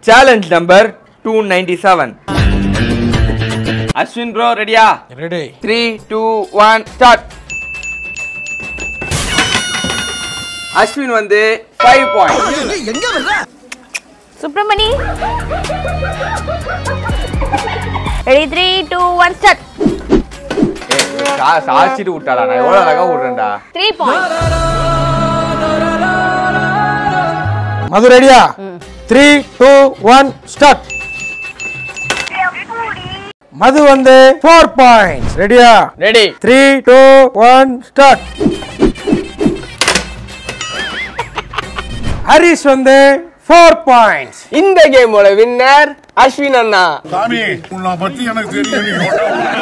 challenge number two ninety seven Ashwin bro ரெடியா ready three two one start Ashwin வந்து five point Subramani ready three two one start சாச்சிட்டு விட்டாடா நான் எவ்வளோ அழகா விடுறேன்டா த்ரீ பாயிண்ட் மது ரெடியா three two one start Madhu வந்து ஃபோர் பாயிண்ட்ஸ் ரெடியா ready three two one start Harish வந்து ஃபோர் பாயிண்ட்ஸ் இந்த கேமோட வின்னர் அஸ்வின் அண்ணா சாமி உன்னை பத்தி எனக்கு தெரியும்